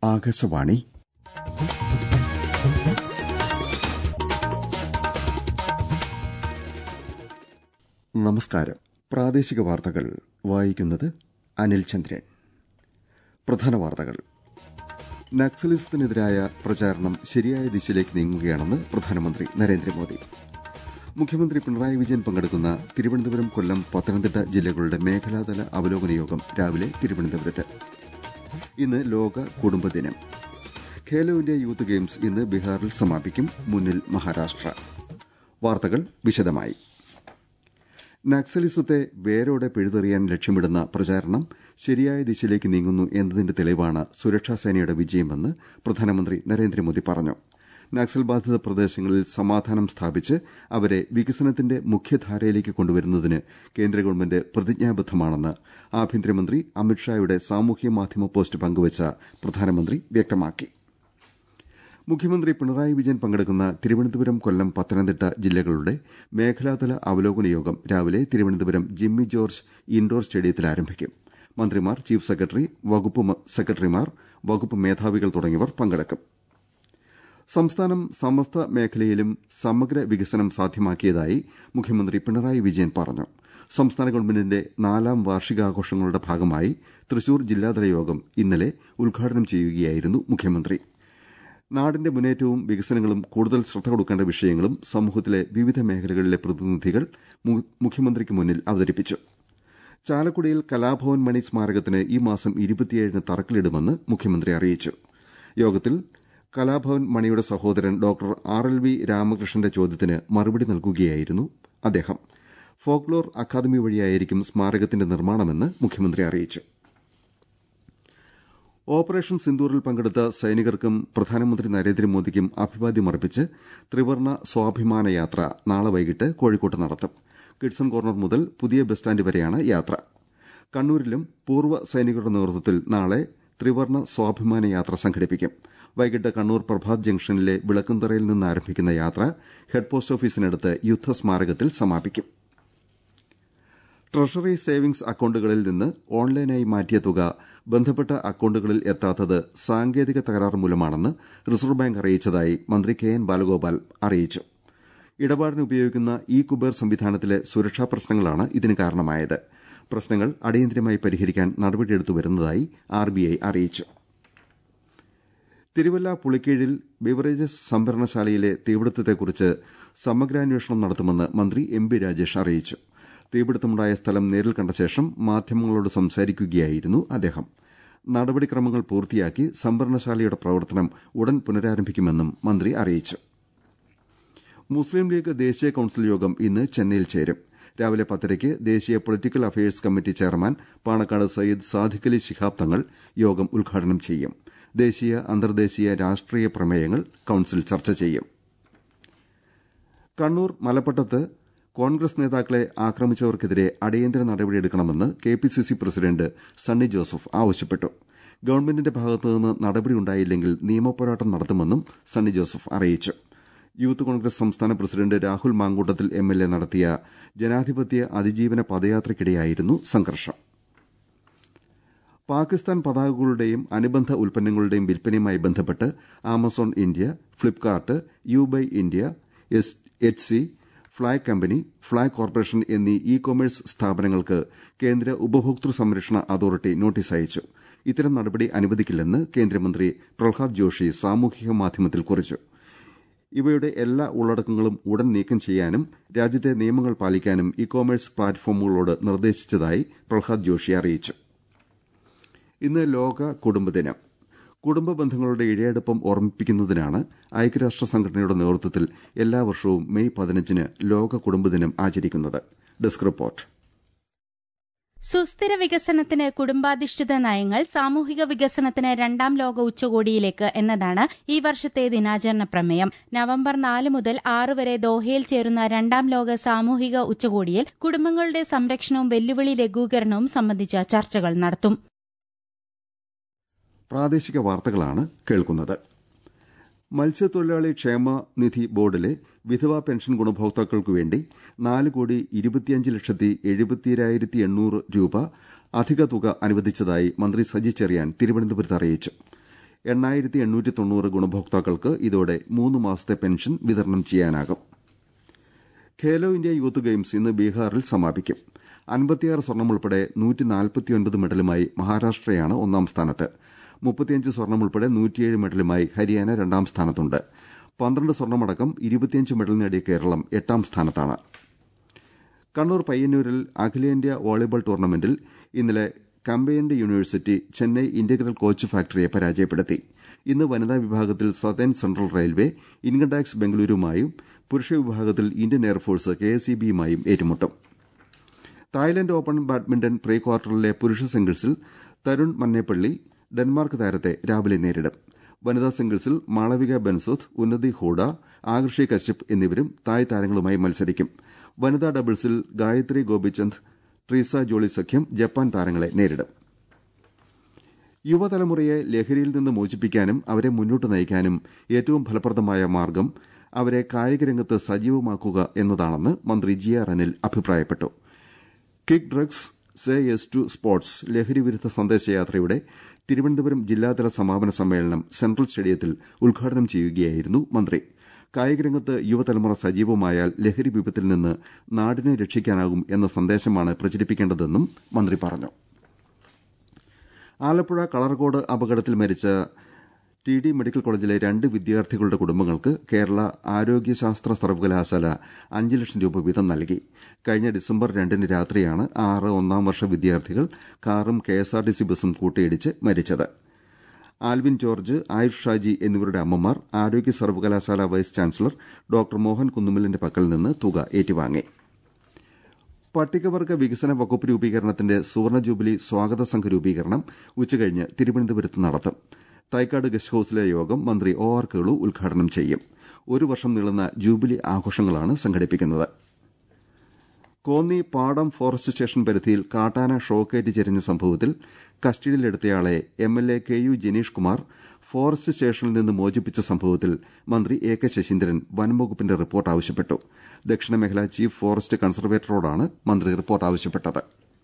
ആകാശവാണി നമസ്കാരം പ്രാദേശിക വാർത്തകൾ വായിക്കുന്നത് അനിൽ ചന്ദ്രൻ പ്രധാന വാർത്തകൾ നക്സലിസത്തിനെതിരായ പ്രചാരണം ശരിയായ ദിശയിലേക്ക് നീങ്ങുകയാണെന്ന് പ്രധാനമന്ത്രി നരേന്ദ്രമോദി മുഖ്യമന്ത്രി പിണറായി വിജയൻ പങ്കെടുക്കുന്ന തിരുവനന്തപുരം കൊല്ലം പത്തനംതിട്ട ജില്ലകളുടെ മേഖലാതല അവലോകന യോഗം രാവിലെ തിരുവനന്തപുരത്ത് ഇന്ന് ലോക കുടുംബദിനം ഖേലോ ഇന്ത്യ യൂത്ത് ഗെയിംസ് ഇന്ന് ബീഹാറിൽ സമാപിക്കും മുന്നിൽ മഹാരാഷ്ട്ര വാർത്തകൾ വിശദമായി നക്സലിസത്തെ വേരോടെ പിഴുതെറിയാൻ ലക്ഷ്യമിടുന്ന പ്രചാരണം ശരിയായ ദിശയിലേക്ക് നീങ്ങുന്നു എന്നതിന്റെ തെളിവാണ് സുരക്ഷാസേനയുടെ വിജയമെന്ന് പ്രധാനമന്ത്രി നരേന്ദ്രമോദി പറഞ്ഞു നക്സൽ ബാധിത പ്രദേശങ്ങളിൽ സമാധാനം സ്ഥാപിച്ച് അവരെ വികസനത്തിന്റെ മുഖ്യധാരയിലേക്ക് കൊണ്ടുവരുന്നതിന് കേന്ദ്ര ഗവൺമെന്റ് പ്രതിജ്ഞാബദ്ധമാണെന്ന് ആഭ്യന്തരമന്ത്രി അമിത്ഷായുടെ സാമൂഹ്യ മാധ്യമ പോസ്റ്റ് പങ്കുവച്ച പ്രധാനമന്ത്രി വ്യക്തമാക്കി മുഖ്യമന്ത്രി പിണറായി വിജയൻ പങ്കെടുക്കുന്ന തിരുവനന്തപുരം കൊല്ലം പത്തനംതിട്ട ജില്ലകളുടെ മേഖലാതല അവലോകന യോഗം രാവിലെ തിരുവനന്തപുരം ജിമ്മി ജോർജ് ഇൻഡോർ സ്റ്റേഡിയത്തിൽ ആരംഭിക്കും മന്ത്രിമാർ ചീഫ് സെക്രട്ടറി വകുപ്പ് സെക്രട്ടറിമാർ വകുപ്പ് മേധാവികൾ തുടങ്ങിയവർ പങ്കെടുക്കും സംസ്ഥാനം സമസ്ത മേഖലയിലും സമഗ്ര വികസനം സാധ്യമാക്കിയതായി മുഖ്യമന്ത്രി പിണറായി വിജയൻ പറഞ്ഞു സംസ്ഥാന ഗവൺമെന്റിന്റെ നാലാം വാർഷികാഘോഷങ്ങളുടെ ഭാഗമായി തൃശൂർ ജില്ലാതല യോഗം ഇന്നലെ ഉദ്ഘാടനം ചെയ്യുകയായിരുന്നു മുഖ്യമന്ത്രി നാടിന്റെ മുന്നേറ്റവും വികസനങ്ങളും കൂടുതൽ ശ്രദ്ധ കൊടുക്കേണ്ട വിഷയങ്ങളും സമൂഹത്തിലെ വിവിധ മേഖലകളിലെ പ്രതിനിധികൾ മുഖ്യമന്ത്രിക്ക് മുന്നിൽ അവതരിപ്പിച്ചു ചാലക്കുടിയിൽ കലാഭവൻ മണി സ്മാരകത്തിന് ഈ മാസം ഇരുപത്തിയേഴിന് തറക്കല്ലിടുമെന്ന് മുഖ്യമന്ത്രി അറിയിച്ചു യോഗത്തിൽ കലാഭവൻ മണിയുടെ സഹോദരൻ ഡോക്ടർ ആർ എൽ വി രാമകൃഷ്ണന്റെ ചോദ്യത്തിന് മറുപടി നൽകുകയായിരുന്നു അദ്ദേഹം ഫോക്ലോർ അക്കാദമി വഴിയായിരിക്കും സ്മാരകത്തിന്റെ നിർമ്മാണമെന്ന് മുഖ്യമന്ത്രി അറിയിച്ചു ഓപ്പറേഷൻ സിന്ദൂറിൽ പങ്കെടുത്ത സൈനികർക്കും പ്രധാനമന്ത്രി നരേന്ദ്രമോദിക്കും അഭിവാദ്യമർപ്പിച്ച് ത്രിവർണ സ്വാഭിമാന യാത്ര നാളെ വൈകിട്ട് കോഴിക്കോട്ട് നടത്തും കിഡ്സൺ കോർണർ മുതൽ പുതിയ ബസ് സ്റ്റാൻഡ് വരെയാണ് യാത്ര കണ്ണൂരിലും പൂർവ്വ സൈനികരുടെ നേതൃത്വത്തിൽ നാളെ ത്രിവർണ സ്വാഭിമാന യാത്ര സംഘടിപ്പിക്കും വൈകിട്ട് കണ്ണൂർ പ്രഭാത് ജംഗ്ഷനിലെ വിളക്കുംതറയിൽ നിന്ന് ആരംഭിക്കുന്ന യാത്ര ഹെഡ് പോസ്റ്റ് ഓഫീസിനടുത്ത് യുദ്ധസ്മാരകത്തിൽ സമാപിക്കും ട്രഷറി സേവിംഗ്സ് അക്കൌണ്ടുകളിൽ നിന്ന് ഓൺലൈനായി മാറ്റിയ തുക ബന്ധപ്പെട്ട അക്കൌണ്ടുകളിൽ എത്താത്തത് സാങ്കേതിക തകരാർ മൂലമാണെന്ന് റിസർവ് ബാങ്ക് അറിയിച്ചതായി മന്ത്രി കെ എൻ ബാലഗോപാൽ അറിയിച്ചു ഇടപാടിന് ഉപയോഗിക്കുന്ന ഇ കുബേർ സംവിധാനത്തിലെ സുരക്ഷാ പ്രശ്നങ്ങളാണ് ഇതിന് കാരണമായത് പ്രശ്നങ്ങൾ അടിയന്തരമായി പരിഹരിക്കാൻ നടപടിയെടുത്തു വരുന്നതായി ആർബിഐ അറിയിച്ചു തിരുവല്ല പുളിക്കീഴിൽ ബിവറേജസ് സംഭരണശാലയിലെ തീപിടുത്തത്തെക്കുറിച്ച് സമഗ്രാന്വേഷണം നടത്തുമെന്ന് മന്ത്രി എം ബി രാജേഷ് അറിയിച്ചു തീപിടുത്തമുണ്ടായ സ്ഥലം നേരിൽ കണ്ട ശേഷം മാധ്യമങ്ങളോട് സംസാരിക്കുകയായിരുന്നു അദ്ദേഹം നടപടിക്രമങ്ങൾ പൂർത്തിയാക്കി സംഭരണശാലയുടെ പ്രവർത്തനം ഉടൻ പുനരാരംഭിക്കുമെന്നും മന്ത്രി അറിയിച്ചു മുസ്ലിം ലീഗ് ദേശീയ കൌൺസിൽ യോഗം ഇന്ന് ചെന്നൈയിൽ ചേരും രാവിലെ പത്തരയ്ക്ക് ദേശീയ political affairs committee chairman Panakkad Sayyid Sadiqali Shihab Thangal യോഗം ഉദ്ഘാടനം ചെയ്യും ദേശീയ അന്തർദേശീയ രാഷ്ട്രീയ പ്രമേയങ്ങൾ കൌൺസിൽ ചർച്ച ചെയ്യും കണ്ണൂർ മലപ്പട്ടത്ത് കോൺഗ്രസ് നേതാക്കളെ ആക്രമിച്ചവർക്കെതിരെ അടിയന്തര നടപടിയെടുക്കണമെന്ന് K P C C president Sunny Joseph ആവശ്യപ്പെട്ടു ഗവൺമെന്റിന്റെ ഭാഗത്തുനിന്ന് നടപടിയുണ്ടായില്ലെങ്കിൽ നിയമപോരാട്ടം നടത്തുമെന്നും സണ്ണി ജോസഫ് അറിയിച്ചു യൂത്ത് കോൺഗ്രസ് സംസ്ഥാന president Rahul Mamkootathil M L A നടത്തിയ ജനാധിപത്യ അതിജീവന പദയാത്രയ്ക്കിടെയായിരുന്നു സംഘർഷം പാകിസ്ഥാൻ പതാകകളുടെയും അനുബന്ധ ഉൽപ്പന്നങ്ങളുടെയും വിൽപ്പനയുമായി ബന്ധപ്പെട്ട് Amazon India Flipkart Ubuy India Etsy flag company flag corporation എന്നീ ഇ കൊമേഴ്സ് സ്ഥാപനങ്ങൾക്ക് കേന്ദ്ര ഉപഭോക്തൃ സംരക്ഷണ അതോറിറ്റി നോട്ടീസ് അയച്ചു ഇത്തരം നടപടി അനുവദിക്കില്ലെന്ന് കേന്ദ്രമന്ത്രി പ്രഹ്ലാദ് ജോഷി സാമൂഹിക മാധ്യമത്തിൽ കുറിച്ചു ഇവയുടെ എല്ലാ ഉള്ളടക്കങ്ങളും ഉടൻ നീക്കം ചെയ്യാനും രാജ്യത്തെ നിയമങ്ങൾ പാലിക്കാനും ഇ കൊമേഴ്സ് പ്ലാറ്റ്ഫോമുകളോട് നിർദ്ദേശിച്ചതായി പ്രഹ്ലാദ് ജോഷി അറിയിച്ചു ഇന്ന് ലോക കുടുംബദിനം കുടുംബ ബന്ധങ്ങളുടെ ഇഴയടുപ്പം ഓർമ്മിപ്പിക്കുന്നതിനാണ് ഐക്യരാഷ്ട്ര സംഘടനയുടെ നേതൃത്വത്തിൽ എല്ലാ വർഷവും മെയ് പതിനഞ്ചിന് ലോക കുടുംബദിനം ആചരിക്കുന്നത് ഡെസ്ക് റിപ്പോർട്ട് സുസ്ഥിര വികസനത്തിന് കുടുംബാധിഷ്ഠിത നയങ്ങൾ സാമൂഹിക വികസനത്തിന് രണ്ടാം ലോക ഉച്ചകോടിയിലേക്ക് എന്നതാണ് ഈ വർഷത്തെ ദിനാചരണ പ്രമേയം നവംബർ നാല് മുതൽ ആറ് വരെ ദോഹയിൽ ചേരുന്ന രണ്ടാം ലോക സാമൂഹിക ഉച്ചകോടിയിൽ കുടുംബങ്ങളുടെ സംരക്ഷണവും വെല്ലുവിളി ലഘൂകരണവും സംബന്ധിച്ച ചർച്ചകൾ നടത്തും പ്രാദേശിക വാർത്തകളാണ് കേൾക്കുന്നത് മത്സ്യത്തൊഴിലാളി ക്ഷേമ നിധി ബോർഡിലെ വിധവാ പെൻഷൻ ഗുണഭോക്താക്കൾക്കു വേണ്ടി നാല് കോടി ഇരുപത്തിയഞ്ച് ലക്ഷത്തി എഴുപത്തിരായിരത്തി എണ്ണൂറ് രൂപ അധിക തുക അനുവദിച്ചതായി മന്ത്രി സജി ചെറിയാൻ തിരുവനന്തപുരത്ത് അറിയിച്ചു എണ്ണായിരത്തി എണ്ണൂറ്റി തൊണ്ണൂറ് ഗുണഭോക്താക്കൾക്ക് ഇതോടെ മൂന്ന് മാസത്തെ പെൻഷൻ വിതരണം ചെയ്യാനാകും ഖേലോ ഇന്ത്യ യൂത്ത് ഗെയിംസ് ഇന്ന് ബീഹാറിൽ സമാപിക്കും അൻപത്തിയാറ് സ്വർണം ഉൾപ്പെടെ നൂറ്റി നാൽപ്പത്തിയൊൻപത് മെഡലുമായി മഹാരാഷ്ട്രയാണ് ഒന്നാം സ്ഥാനത്ത് മുപ്പത്തിയഞ്ച് സ്വർണം ഉൾപ്പെടെ നൂറ്റിയേഴ് മെഡലുമായി ഹരിയാന രണ്ടാം സ്ഥാനത്തുണ്ട് പന്ത്രണ്ട് സ്വർണമടക്കം ഇരുപത്തിയഞ്ച് മെഡൽ നേടിയ കേരളം എട്ടാം സ്ഥാനത്താണ് കണ്ണൂർ പയ്യന്നൂരിൽ അഖിലേന്ത്യാ വോളിബോൾ ടൂർണമെന്റിൽ ഇന്നലെ combined university Chennai integral coach ഫാക്ടറിയെ പരാജയപ്പെടുത്തി ഇന്ന് വനിതാ വിഭാഗത്തിൽ southern central railway income tax ബംഗളൂരുമായും പുരുഷ വിഭാഗത്തിൽ Indian air force K S E ബിയുമായും ഏറ്റുമുട്ടും തായ്ലന്റ് ഓപ്പൺ ബാഡ്മിന്റൺ പ്രീ ക്വാർട്ടറിലെ പുരുഷ സിംഗിൾസിൽ തരുൺ മന്നേപ്പള്ളി ഡെൻമാർക്ക് താരത്തെ രാവിലെ നേരിടും വനിതാ സിംഗിൾസിൽ മാളവിക ബെൻസുത്ത് ഉന്നതി ഹൂഡ ആകർഷി കശ്യപ് എന്നിവരും തായ് താരങ്ങളുമായി മത്സരിക്കും വനിതാ ഡബിൾസിൽ ഗായത്രി ഗോപിചന്ദ് ട്രീസ ജോളി സഖ്യം ജപ്പാൻ താരങ്ങളെ നേരിടും യുവതലമുറയെ ലഹരിയിൽ നിന്ന് മോചിപ്പിക്കാനും അവരെ മുന്നോട്ട് നയിക്കാനും ഏറ്റവും ഫലപ്രദമായ മാർഗം അവരെ കായികരംഗത്ത് സജീവമാക്കുക എന്നതാണെന്ന് മന്ത്രി ജി ആർ അനിൽ അഭിപ്രായപ്പെട്ടു kick drugs say yes to sports ലഹരിവിരുദ്ധ സന്ദേശയാത്രയുടെ തിരുവനന്തപുരം ജില്ലാതല സമാപന സമ്മേളനം സെൻട്രൽ സ്റ്റേഡിയത്തിൽ ഉദ്ഘാടനം ചെയ്യുകയായിരുന്നു മന്ത്രി കായികരംഗത്ത് യുവതലമുറ സജീവമായാൽ ലഹരി വിപത്തിൽ നിന്ന് നാടിനെ രക്ഷിക്കാനാകും എന്ന സന്ദേശമാണ് പ്രചരിപ്പിക്കേണ്ടതെന്നും മന്ത്രി പറഞ്ഞു ആലപ്പുഴ കളർകോട് അപകടത്തിൽ മരിച്ച ടി ഡി മെഡിക്കൽ കോളേജിലെ രണ്ട് വിദ്യാർത്ഥികളുടെ കുടുംബങ്ങൾക്ക് കേരള ആരോഗ്യശാസ്ത്ര സർവകലാശാല അഞ്ച് ലക്ഷം രൂപ വീതം നൽകി കഴിഞ്ഞ ഡിസംബർ രണ്ടിന് രാത്രിയാണ് ആറ് ഒന്നാം വർഷ വിദ്യാർത്ഥികൾ കാറും കെഎസ്ആർടിസി ബസും കൂട്ടിയിടിച്ച് മരിച്ചത് ആൽവിൻ ജോർജ് ആയുഷ് ഷാജി എന്നിവരുടെ അമ്മമാർ ആരോഗ്യ സർവകലാശാല വൈസ് ചാൻസലർ ഡോക്ടർ മോഹൻ കുന്നുമ്മലിന്റെ പക്കൽ നിന്ന് തുക ഏറ്റുവാങ്ങി പട്ടികവർഗ വികസന വകുപ്പ് രൂപീകരണത്തിന്റെ സുവർണ ജൂബിലി സ്വാഗത സംഘ രൂപീകരണം ഉച്ചകഴിഞ്ഞ് തിരുവനന്തപുരത്ത് നടത്തും തൈക്കാട് ഗസ്റ്റ് ഹൌസിലെ യോഗം മന്ത്രി ഒ ആർ കേളു ഉദ്ഘാടനം ചെയ്യും ഒരു വർഷം നീളുന്ന ജൂബിലി ആഘോഷങ്ങളാണ് സംഘടിപ്പിക്കുന്നത് കോന്നി പാടം ഫോറസ്റ്റ് സ്റ്റേഷൻ പരിധിയിൽ കാട്ടാന ഷോക്കേറ്റ് ചെരിഞ്ഞ സംഭവത്തിൽ കസ്റ്റഡിയിലെടുത്തയാളെ M L A K U Janeesh Kumar forest സ്റ്റേഷനിൽ നിന്ന് മോചിപ്പിച്ച സംഭവത്തിൽ മന്ത്രി എ കെ ശശീന്ദ്രൻ വനംവകുപ്പിന്റെ റിപ്പോർട്ട് ആവശ്യപ്പെട്ടു ദക്ഷിണമേഖല ചീഫ് ഫോറസ്റ്റ് കൺസർവേറ്ററോടാണ് മന്ത്രി റിപ്പോർട്ട് ആവശ്യപ്പെട്ടത്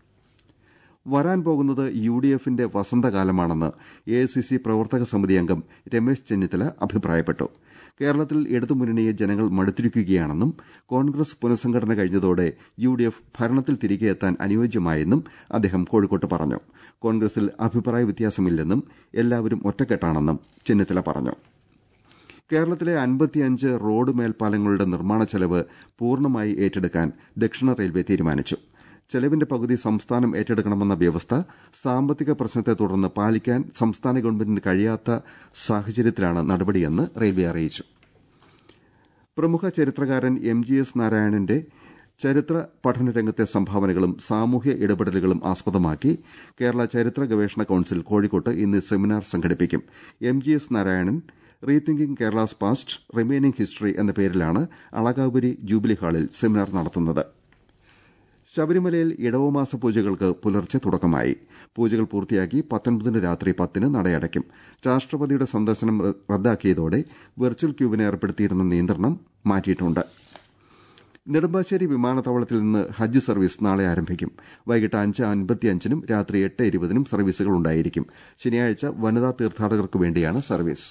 വരാൻ പോകുന്നത് യു ഡി എഫിന്റെ വസന്തകാലമാണെന്ന് എ ഐ സി സി പ്രവർത്തക സമിതി അംഗം രമേശ് ചെന്നിത്തല അഭിപ്രായപ്പെട്ടു കേരളത്തിൽ ഇടതുമുന്നണിയെ ജനങ്ങൾ മടുത്തിരിക്കുകയാണെന്നും കോൺഗ്രസ് പുനഃസംഘടന കഴിഞ്ഞതോടെ യു ഡി എഫ് ഭരണത്തിൽ തിരികെ എത്താൻ അനുയോജ്യമായെന്നും അദ്ദേഹം കോഴിക്കോട്ട് പറഞ്ഞു കോൺഗ്രസിൽ അഭിപ്രായ വ്യത്യാസമില്ലെന്നും എല്ലാവരും ഒറ്റക്കെട്ടാണെന്നും ചെന്നിത്തല പറഞ്ഞു കേരളത്തിലെ അൻപത്തിയഞ്ച് റോഡ് മേൽപ്പാലങ്ങളുടെ നിർമ്മാണ ചെലവ് പൂർണ്ണമായി ഏറ്റെടുക്കാൻ ദക്ഷിണ റെയിൽവേ തീരുമാനിച്ചു ചെലവിന്റെ പകുതി സംസ്ഥാനം ഏറ്റെടുക്കണമെന്ന വ്യവസ്ഥ സാമ്പത്തിക പ്രശ്നത്തെ തുടർന്ന് പാലിക്കാൻ സംസ്ഥാന ഗവൺമെന്റിന് കഴിയാത്ത സാഹചര്യത്തിലാണ് നടപടിയെന്ന് റെയിൽവേ അറിയിച്ചു പ്രമുഖ ചരിത്രകാരൻ എം ജി എസ് നാരായണന്റെ ചരിത്ര പഠനരംഗത്തെ സംഭാവനകളും സാമൂഹ്യ ഇടപെടലുകളും ആസ്പദമാക്കി കേരള ചരിത്ര ഗവേഷണ കൌൺസിൽ കോഴിക്കോട്ട് ഇന്ന് സെമിനാർ സംഘടിപ്പിക്കും M G S Narayanan rethinking Kerala's past remaining history എന്ന പേരിലാണ് അളകാപുരി ജൂബിലി ഹാളിൽ സെമിനാർ നടത്തുന്നത് ശബരിമലയിൽ ഇടവമാസ പൂജകൾക്ക് പുലർച്ചെ തുടക്കമായി പൂജകൾ പൂർത്തിയാക്കി പത്തൊൻപതിന് രാത്രി പത്തിന് നടയടയ്ക്കും രാഷ്ട്രപതിയുടെ സന്ദർശനം റദ്ദാക്കിയതോടെ വെർച്വൽ ക്യൂവിന് ഏർപ്പെടുത്തിയിരുന്ന നിയന്ത്രണം മാറ്റിയിട്ടുണ്ട് നെടുമ്പാശ്ശേരി വിമാനത്താവളത്തിൽ നിന്ന് ഹജ്ജ് സർവീസ് നാളെ ആരംഭിക്കും വൈകിട്ട് അഞ്ച് അൻപത്തിയഞ്ചിനും രാത്രി എട്ട് ഇരുപതിനും സർവീസുകൾ ഉണ്ടായിരിക്കും ശനിയാഴ്ച വനിതാ തീർത്ഥാടകർക്ക് വേണ്ടിയാണ് സർവീസ്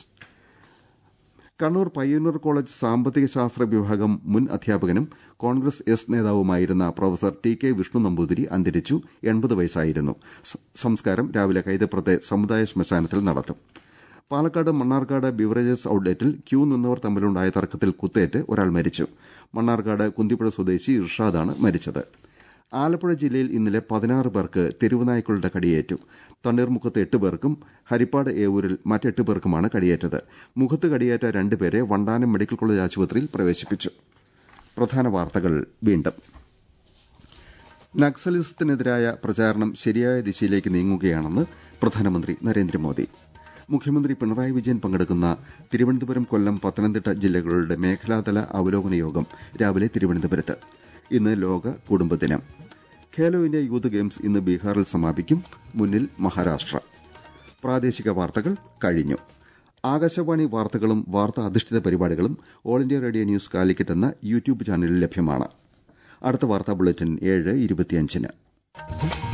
കണ്ണൂർ പയ്യന്നൂർ കോളേജ് സാമ്പത്തിക ശാസ്ത്ര വിഭാഗം മുൻ അധ്യാപകനും കോൺഗ്രസ് എസ് നേതാവുമായിരുന്ന professor T K Vishnu Namboothiri അന്തരിച്ചു എൺപത് വയസ്സായിരുന്നു സംസ്കാരം രാവിലെ കൈതപ്പുറത്തെ സമുദായ ശ്മശാനത്തിൽ നടത്തും പാലക്കാട് മണ്ണാർക്കാട് ബിവറേജസ് ഔട്ട്ലെറ്റിൽ ക്യൂ നിന്നവർ തമ്മിലുണ്ടായ തർക്കത്തിൽ കുത്തേറ്റ് ഒരാൾ മരിച്ചു മണ്ണാർക്കാട് കുന്തിപ്പുഴ സ്വദേശി ഇർഷാദാണ് മരിച്ചത് ആലപ്പുഴ ജില്ലയിൽ ഇന്നലെ പതിനാറ് പേർക്ക് തെരുവുനായ്ക്കളുടെ കടിയേറ്റു തണ്ണീർമുഖത്ത് എട്ട് പേർക്കും ഹരിപ്പാട് ഏവൂരിൽ മറ്റെട്ട് പേർക്കുമാണ് കടിയേറ്റത് മുഖത്ത് കടിയേറ്റ രണ്ടുപേരെ വണ്ടാനം മെഡിക്കൽ കോളേജ് ആശുപത്രിയിൽ പ്രവേശിപ്പിച്ചു പ്രധാന വാർത്തകൾ വീണ്ടും നക്സലിസത്തിനെതിരായ പ്രചാരണം ശരിയായ ദിശയിലേക്ക് നീങ്ങുകയാണെന്ന് പ്രധാനമന്ത്രി നരേന്ദ്രമോദി മുഖ്യമന്ത്രി പിണറായി വിജയൻ പങ്കെടുക്കുന്ന തിരുവനന്തപുരം കൊല്ലം പത്തനംതിട്ട ജില്ലകളുടെ മേഖലാതല അവലോകന യോഗം രാവിലെ തിരുവനന്തപുരത്ത് ഇന്ന് ലോക കുടുംബദിനം ഖേലോ ഇന്ത്യ യൂത്ത് ഗെയിംസ് ഇന്ന് ബീഹാറിൽ സമാപിക്കും മുന്നിൽ മഹാരാഷ്ട്ര പ്രാദേശിക വാർത്തകൾ കഴിഞ്ഞു ആകാശവാണി വാർത്തകളും വാർത്താ അധിഷ്ഠിത പരിപാടികളും all India radio news Calicut എന്ന യൂട്യൂബ് ചാനലിൽ ലഭ്യമാണ് അടുത്ത വാർത്താ ബുള്ളറ്റിൻ ഏഴ് ഇരുപത്തിയഞ്ചിന്